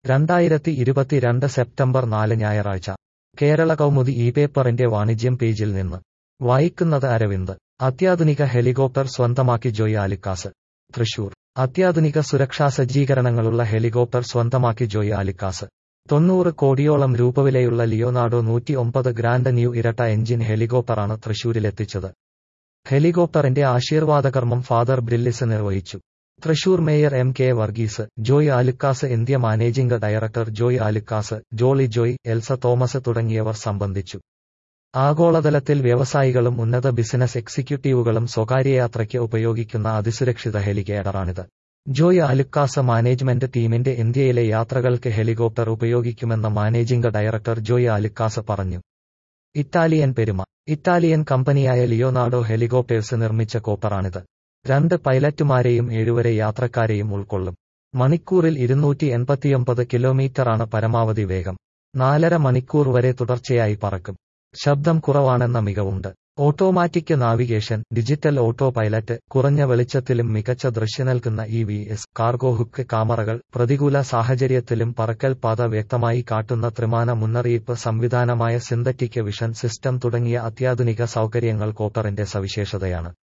രണ്ടായിരത്തി ഇരുപത്തിരണ്ട് സെപ്റ്റംബർ നാല് ഞായറാഴ്ച കേരള കൗമുദി ഈ പേപ്പറിന്റെ വാണിജ്യം പേജിൽ നിന്ന് വായിക്കുന്നത് അരവിന്ദ് അത്യാധുനിക ഹെലികോപ്റ്റർ സ്വന്തമാക്കി ജോയ് ആലിക്കാസ് തൃശൂർ അത്യാധുനിക സുരക്ഷാ സജ്ജീകരണങ്ങളുള്ള ഹെലികോപ്റ്റർ സ്വന്തമാക്കി ജോയ് ആലിക്കാസ് തൊണ്ണൂറ് കോടിയോളം രൂപ വിലയുള്ള ലിയോനാർഡോ നൂറ്റി ഒമ്പത് ഗ്രാൻഡ് ന്യൂ ഇരട്ട എഞ്ചിൻ ഹെലികോപ്റ്ററാണ് തൃശൂരിലെത്തിച്ചത് ഹെലികോപ്റ്ററിന്റെ ആശീർവാദകർമ്മം ഫാദർ ബ്രില്ലിസ് നിർവഹിച്ചു Thrissur mayor M K Varghese Joy Alukkas India managing director Joy Alukkas Jolly Joy Elsa Thomas തുടങ്ങിയവർ സംബന്ധിച്ചു ആഗോളതലത്തിൽ വ്യവസായികളും ഉന്നത ബിസിനസ് എക്സിക്യൂട്ടീവുകളും സ്വകാര്യ യാത്രയ്ക്ക് ഉപയോഗിക്കുന്ന അതിസുരക്ഷിത ഹെലികേഡറാണിത് ജോയ് ആലുക്കാസ് മാനേജ്മെന്റ് ടീമിന്റെ ഇന്ത്യയിലെ യാത്രകൾക്ക് ഹെലികോപ്റ്റർ ഉപയോഗിക്കുമെന്ന് മാനേജിംഗ് ഡയറക്ടർ ജോയ് ആലുക്കാസ് പറഞ്ഞു ഇറ്റാലിയൻ പെരുമ ഇറ്റാലിയൻ കമ്പനിയായ ലിയോനാർഡോ ഹെലികോപ്റ്റേഴ്സ് നിർമ്മിച്ച കോപ്പറാണിത് രണ്ട് പൈലറ്റുമാരെയും ഏഴുവരെ യാത്രക്കാരെയും ഉൾക്കൊള്ളും മണിക്കൂറിൽ ഇരുന്നൂറ്റി എൺപത്തിയൊമ്പത് കിലോമീറ്ററാണ് പരമാവധി വേഗം നാലര മണിക്കൂർ വരെ തുടർച്ചയായി പറക്കും ശബ്ദം കുറവാണെന്ന മികവുണ്ട് automatic navigation digital auto pilot കുറഞ്ഞ വെളിച്ചത്തിലും മികച്ച ദൃശ്യ നൽകുന്ന E V S cargo hook കാമറകൾ പ്രതികൂല സാഹചര്യത്തിലും പറക്കൽ പാത വ്യക്തമായി കാട്ടുന്ന ത്രിമാന മുന്നറിയിപ്പ് സംവിധാനമായ സിന്തറ്റിക് വിഷൻ സിസ്റ്റം തുടങ്ങിയ അത്യാധുനിക സൗകര്യങ്ങൾ കോപ്പറിന്റെ സവിശേഷതയാണ്